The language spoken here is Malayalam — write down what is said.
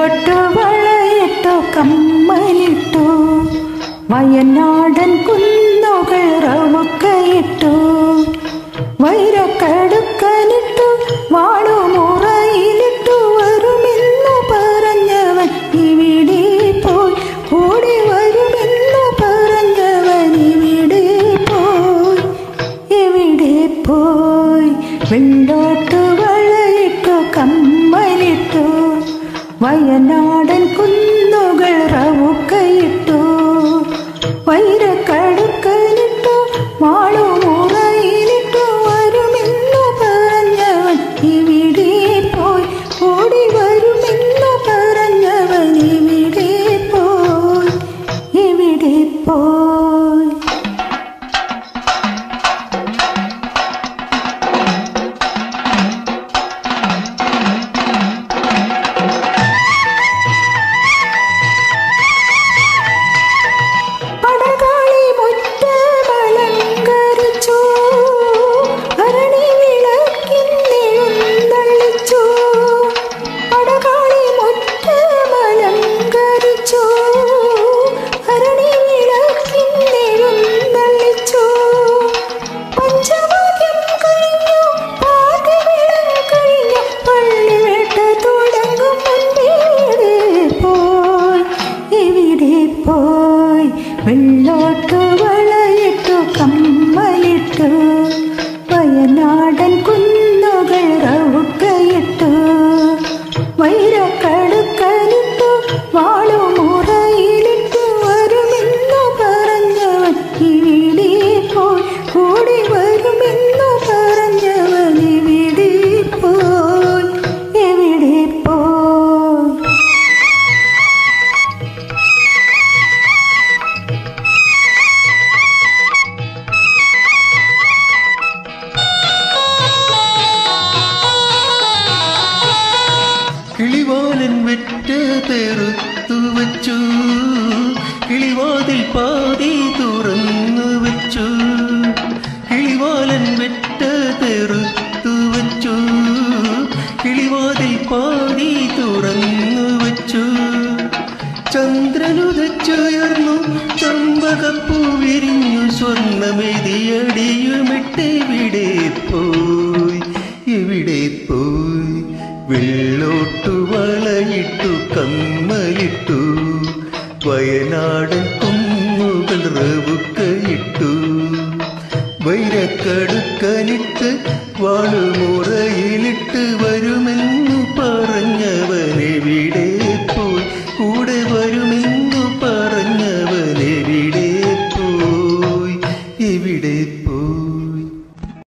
വെള്ളോട്ടു വളയിട്ടു കമ്മലിട്ടു വയനാടൻ കുന്നുകൾ റവുക്കയിട്ടു വൈരക്കടുക്കനിട്ടു വാളുമുറയിലിട്ടു വരുമെന്നു പറഞ്ഞവൻ ഇവിടെ പോയി ഓടി വരുമെന്നു പറഞ്ഞവൻ ഇവിടെ പോയി എവിടെ പോയി വെള്ളോട്ടു വളയിട്ടു കമ്മലിട്ടു വയനാടൻ കുന്നുകൾ റവുക്കയിട്ടു വൈരക്കടുക്കലിട്ടു വാളുമുറയിലിട്ടു വരുമെന്നു പറഞ്ഞവൻ ഇവിടെ പോയി ഓടി വരുമെന്നു പറഞ്ഞവൻ ഇവിടെ പോയി ഇവിടെ പോയി പടകാളി മുറ്റമലങ്കരിച്ചു ഭരണി വിളക്കിന്നെഴുന്നള്ളിച്ചു പടകാളി മുറ്റമലങ്കരിച്ചു ഭരണി വിളക്കിന്നെഴുന്നള്ളിച്ചു പഞ്ചവാദ്യം കഴിഞ്ഞു പാതിവിളം കഴിഞ്ഞു പള്ളിവേട്ട തുടങ്ങും മുൻപേടെ പോയി എവിടെ പോയി വെള്ളോട്ടു വളയിട്ടു കമ്മലിട്ടു വയനാടൻ കുന്നുകൾ റവുക്കയിട്ടു വൈരക്കടുക്കലിട്ടു വാളുമുറയിലിട്ടു വരുമെന്നു പറഞ്ഞവൻ ഇവിടെ പോയി കൂടി വരുമെന്നു പറഞ്ഞവൻ ഇവിടെ പോയി എവിടെ പോയി കിളിവാലൻ വെറ്റ തെറുത്തു വച്ചു കിളിവാതിൽ പാതി തുറന്നു വച്ചു കിളിവാലൻ വെറ്റ തെറുത്തു വച്ചു കിളിവാതിൽ പാതി തുറന്നു വച്ചു ചന്ദ്രനുദച്ചുയർന്നു ചമ്പകപ്പൂ വിരിഞ്ഞു സ്വർണമെതിയടിയുമിട്ടെവിടെ പോയി എവിടെ പോയി വെള്ളോട്ടു വളയിട്ടു കമ്മലിട്ടു വയനാടൻ കുന്നുകൾ റവുക്കയിട്ടു വൈരക്കടുക്കനിട്ട് വാളുമോ